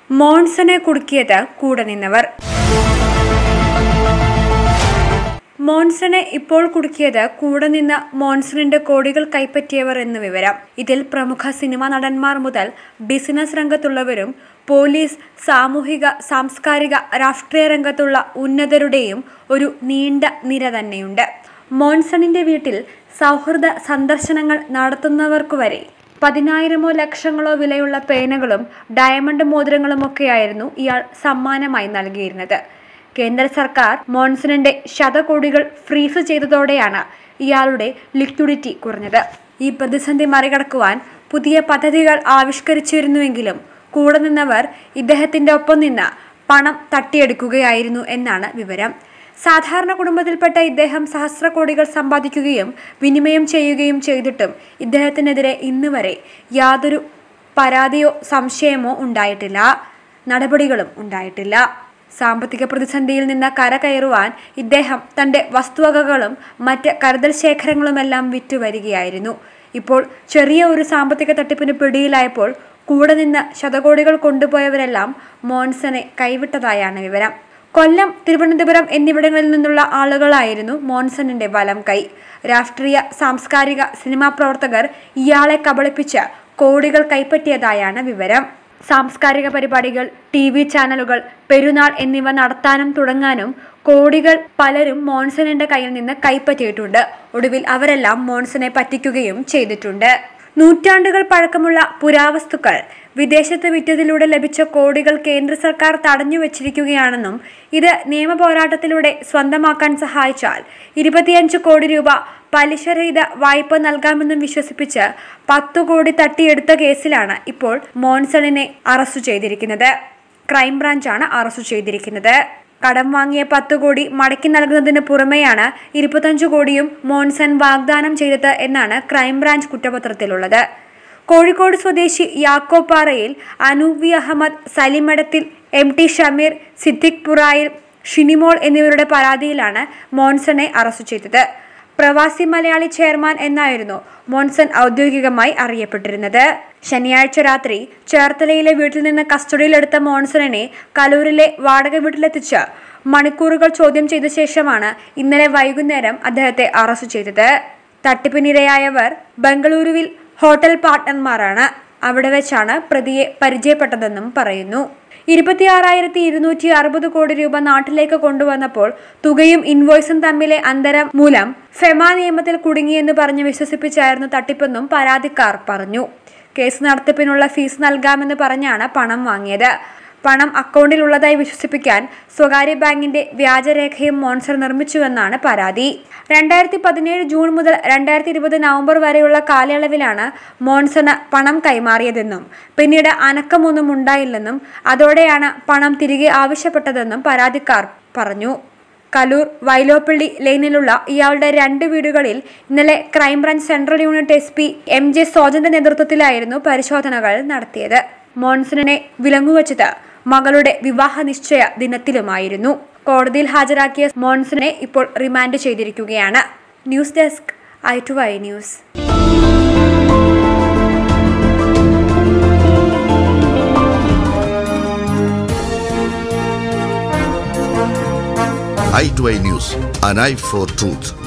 മോൺസനെ കുടുക്കിയത് കൂടെ നിന്നവർ മോൺസനെ ഇപ്പോൾ കുടുക്കിയത് കൂടെ നിന്ന് മോൺസണിന്റെ കോടികൾ കൈപ്പറ്റിയവർ എന്ന് വിവരം ഇതിൽ പ്രമുഖ സിനിമാ നടന്മാർ മുതൽ ബിസിനസ് രംഗത്തുള്ളവരും പോലീസ് സാമൂഹിക സാംസ്കാരിക രാഷ്ട്രീയ രംഗത്തുള്ള ഉന്നതരുടെയും ഒരു നീണ്ട നിര തന്നെയുണ്ട് മോൺസണിന്റെ വീട്ടിൽ സൗഹൃദ സന്ദർശനങ്ങൾ നടത്തുന്നവർക്കു വരെ പതിനായിരമോ ലക്ഷങ്ങളോ വിലയുള്ള പേനകളും ഡയമണ്ട് മോതിരങ്ങളുമൊക്കെയായിരുന്നു ഇയാൾ സമ്മാനമായി നൽകിയിരുന്നത് കേന്ദ്ര സർക്കാർ മോൺസണിന്റെ ശതകോടികൾ ഫ്രീസ് ചെയ്തതോടെയാണ് ഇയാളുടെ ലിക്വിഡിറ്റി കുറഞ്ഞത് ഈ പ്രതിസന്ധി മറികടക്കുവാൻ പുതിയ പദ്ധതികൾ ആവിഷ്കരിച്ചിരുന്നുവെങ്കിലും കൂടെ നിന്നവർ ഇദ്ദേഹത്തിന്റെ ഒപ്പം നിന്ന് പണം തട്ടിയെടുക്കുകയായിരുന്നു എന്നാണ് വിവരം സാധാരണ കുടുംബത്തിൽപ്പെട്ട ഇദ്ദേഹം സഹസ്ര കോടികൾ സമ്പാദിക്കുകയും വിനിമയം ചെയ്യുകയും ചെയ്തിട്ടും ഇദ്ദേഹത്തിനെതിരെ ഇന്ന് വരെ യാതൊരു പരാതിയോ സംശയമോ ഉണ്ടായിട്ടില്ല നടപടികളും ഉണ്ടായിട്ടില്ല സാമ്പത്തിക പ്രതിസന്ധിയിൽ നിന്ന് കരകയറുവാൻ ഇദ്ദേഹം തന്റെ വസ്തുവകകളും മറ്റ് കരുതൽ ശേഖരങ്ങളുമെല്ലാം വിറ്റുവരികയായിരുന്നു ഇപ്പോൾ ചെറിയ ഒരു സാമ്പത്തിക തട്ടിപ്പിന് പിടിയിലായപ്പോൾ കൂടെ നിന്ന് ശതകോടികൾ കൊണ്ടുപോയവരെല്ലാം മോൺസനെ കൈവിട്ടതായാണ് വിവരം കൊല്ലം തിരുവനന്തപുരം എന്നിവിടങ്ങളിൽ നിന്നുള്ള ആളുകളായിരുന്നു മോൺസണിന്റെ വലം കൈ രാഷ്ട്രീയ സാംസ്കാരിക സിനിമാ പ്രവർത്തകർ ഇയാളെ കബളിപ്പിച്ച് കോടികൾ കൈപ്പറ്റിയതായാണ് വിവരം സാംസ്കാരിക പരിപാടികൾ ടി വി ചാനലുകൾ പെരുന്നാൾ എന്നിവ നടത്താനും തുടങ്ങാനും കോടികൾ പലരും മോൺസണിന്റെ കയ്യിൽ നിന്ന് കൈപ്പറ്റിയിട്ടുണ്ട് ഒടുവിൽ അവരെല്ലാം മോൺസനെ പറ്റിക്കുകയും ചെയ്തിട്ടുണ്ട് നൂറ്റാണ്ടുകൾ പഴക്കമുള്ള പുരാവസ്തുക്കൾ വിദേശത്ത് വിറ്റതിലൂടെ ലഭിച്ച കോടികൾ കേന്ദ്ര സർക്കാർ തടഞ്ഞു വെച്ചിരിക്കുകയാണെന്നും ഇത് നിയമ പോരാട്ടത്തിലൂടെ സ്വന്തമാക്കാൻ സഹായിച്ചാൽ ഇരുപത്തിയഞ്ച് കോടി രൂപ പലിശരഹിത വായ്പ നൽകാമെന്നും വിശ്വസിപ്പിച്ച് പത്തു കോടി തട്ടിയെടുത്ത കേസിലാണ് ഇപ്പോൾ മോൺസണിനെ അറസ്റ്റ് ചെയ്തിരിക്കുന്നത് ക്രൈംബ്രാഞ്ചാണ് അറസ്റ്റ് ചെയ്തിരിക്കുന്നത് കടം വാങ്ങിയ പത്ത് കോടി മടക്കി നൽകുന്നതിന് പുറമെയാണ് ഇരുപത്തഞ്ച് കോടിയും മോൺസൺ വാഗ്ദാനം ചെയ്തത് എന്നാണ് ക്രൈംബ്രാഞ്ച് കുറ്റപത്രത്തിലുള്ളത് കോഴിക്കോട് സ്വദേശി യാക്കോപ്പാറയിൽ അനൂവി അഹമ്മദ് സലിമടത്തിൽ എം ടി ഷമീർ സിദ്ദിഖ് പുറായിൽ ഷിനിമോൾ എന്നിവരുടെ പരാതിയിലാണ് മോൺസണെ അറസ്റ്റ് ചെയ്തത് പ്രവാസി മലയാളി ചെയർമാൻ എന്നായിരുന്നു മോൺസൺ ഔദ്യോഗികമായി അറിയപ്പെട്ടിരുന്നത് ശനിയാഴ്ച രാത്രി ചേർത്തലയിലെ വീട്ടിൽ നിന്ന് കസ്റ്റഡിയിലെടുത്ത മോൺസണിനെ കലൂരിലെ വാടക വീട്ടിലെത്തിച്ച് മണിക്കൂറുകൾ ചോദ്യം ചെയ്ത ശേഷമാണ് ഇന്നലെ വൈകുന്നേരം അദ്ദേഹത്തെ അറസ്റ്റ് ചെയ്തത് തട്ടിപ്പിനിരയായവർ ബംഗളൂരുവിൽ ഹോട്ടൽ പാർട്ട്ണർമാരാണ് അവിടെ വെച്ചാണ് പ്രതിയെ പരിചയപ്പെട്ടതെന്നും പറയുന്നു ഇരുപത്തിയാറായിരത്തി ഇരുന്നൂറ്റി അറുപത് കോടി രൂപ നാട്ടിലേക്ക് കൊണ്ടുവന്നപ്പോൾ തുകയും ഇൻവോയ്സും തമ്മിലെ അന്തരം മൂലം ഫെമ നിയമത്തിൽ കുടുങ്ങിയെന്ന് പറഞ്ഞ് വിശ്വസിപ്പിച്ചായിരുന്നു തട്ടിപ്പെന്നും പരാതിക്കാർ പറഞ്ഞു കേസ് നടത്തിപ്പിനുള്ള ഫീസ് നൽകാമെന്ന് പറഞ്ഞാണ് പണം വാങ്ങിയത് പണം അക്കൗണ്ടിലുള്ളതായി വിശ്വസിപ്പിക്കാൻ സ്വകാര്യ ബാങ്കിന്റെ വ്യാജരേഖയും മോൺസർ നിർമ്മിച്ചുവെന്നാണ് പരാതി രണ്ടായിരത്തി പതിനേഴ് ജൂൺ മുതൽ രണ്ടായിരത്തി ഇരുപത് നവംബർ വരെയുള്ള കാലയളവിലാണ് മോൺസണ് പണം കൈമാറിയതെന്നും പിന്നീട് അനക്കമൊന്നും ഉണ്ടായില്ലെന്നും അതോടെയാണ് പണം തിരികെ ആവശ്യപ്പെട്ടതെന്നും പരാതിക്കാർ പറഞ്ഞു കലൂർ വൈലോപ്പള്ളി ലൈനിലുള്ള ഇയാളുടെ രണ്ട് വീടുകളിൽ ഇന്നലെ crime branch central unit S P M J സോജന്റെ നേതൃത്വത്തിലായിരുന്നു പരിശോധനകൾ നടത്തിയത് മോൺസണിനെ വിലങ്ങുവച്ചത് മകളുടെ വിവാഹ നിശ്ചയ ദിനത്തിലുമായിരുന്നു കോടതിയിൽ ഹാജരാക്കിയ മോൺസണിനെ ഇപ്പോൾ റിമാൻഡ് ചെയ്തിരിക്കുകയാണ് news desk I to I news i2i News, an eye for truth.